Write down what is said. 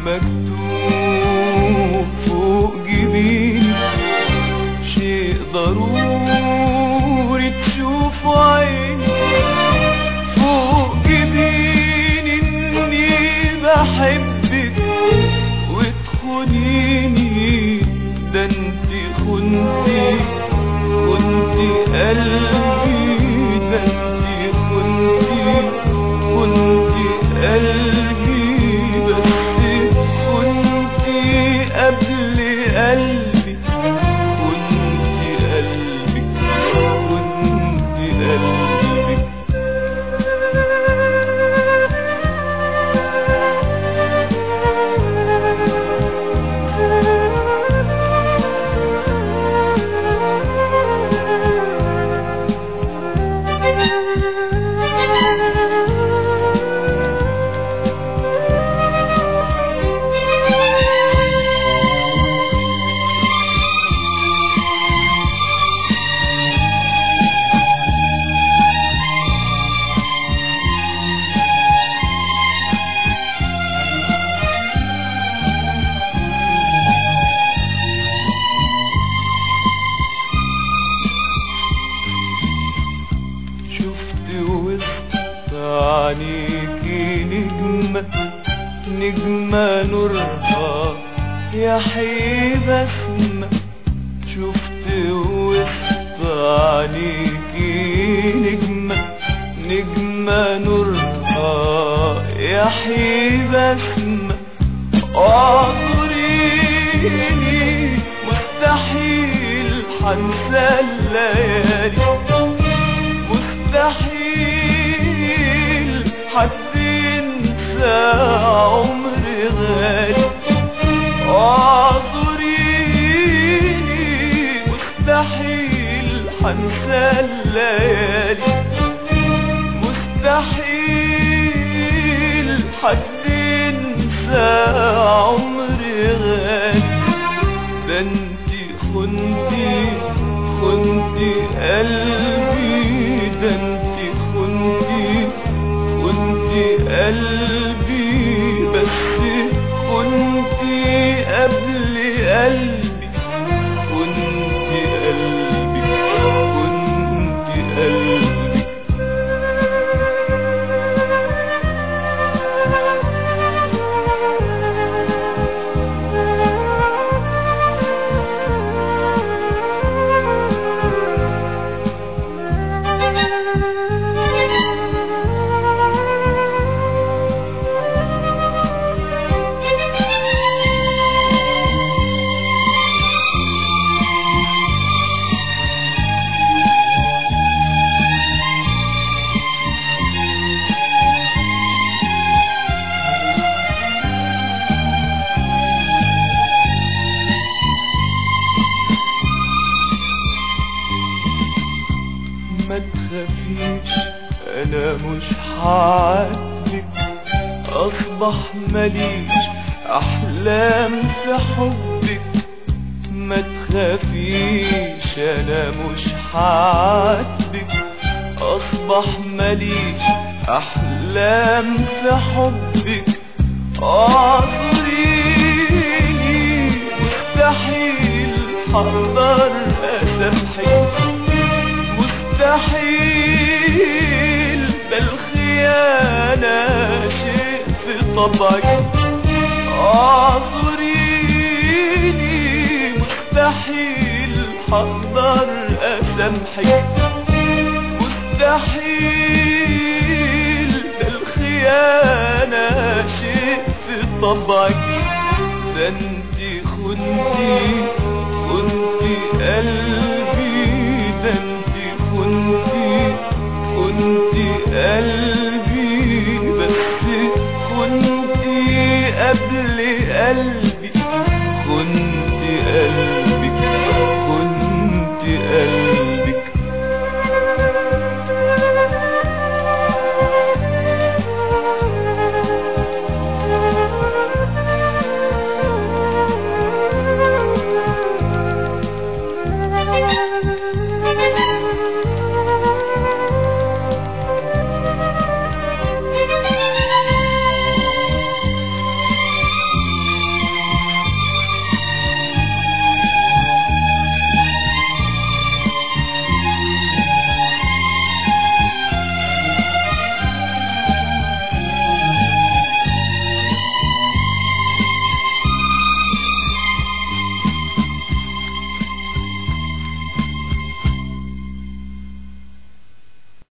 مكتوب فوق جبيني شيء ضروري تشوف عيني فوق جبيني اني بحبك وتخونيني ده انتي خنتي خنتي قلبي ده انتي خنتي خنتي قلبي بس خنتي قبل قلبي خنتي قلبي خنتي قلبي شفت وسط عينيكي نجمة نجمة نورها يا حبيبة اسمة شفت وسط عينيكي نجمة نجمة نورها يا حبيبة اسمة اعذريني مستحيل حنسى الليالي مستحيل حد ينسى عمر غالي اعذريني مستحيل حنسى الليالي مستحيل حد ينسى عمر غالي ده انتي خنتي خنتي قلبي ده انتي خنتي خنتي قلبي بس خنتي قبل قلبي خنتي قلبي خنتي قلبي ما تخافيش انا مش هعاتبك اصبح ماليش احلام في حبك ما تخافيش انا مش هعاتبك اصبح ماليش احلام في حبك اعذريني مستحيل هقدر اسامحك مستحيل ده الخيانة شيء في طبعك اعذريني مستحيل هقدر اسامحك مستحيل ده الخيانة شيء في طبعك ده انتي خنتي خنتي قلبي ده انتي خنتي خنتي قلبي بس خنتي قبل قلبي